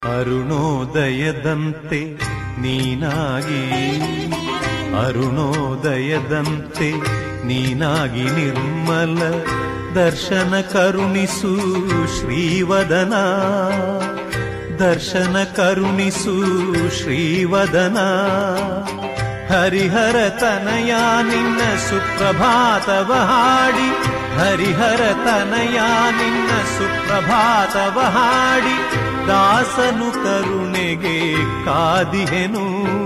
ಅರುಣೋದಯದಂತೆ ನೀನಾಗಿ ಅರುಣೋದಯದಂತೆ ನೀನಾಗಿ ನಿರ್ಮಲ ದರ್ಶನ ಕರುಣಿಸು ಶ್ರೀವದನ ದರ್ಶನ ಕರುಣಿಸು ಶ್ರೀವದನ ಹರಿಹರ ತನಯ ನಿನ್ನ ಸುಪ್ರಭಾತವ ಹಾಡಿ ಹರಿಹರ ತನಯ ನಿನ್ನ ಸುಪ್ರಭಾತವ ಹಾಡಿ ದಾಸನು ಕರುಣೆಗೆ ಕಾದಿಹೆನು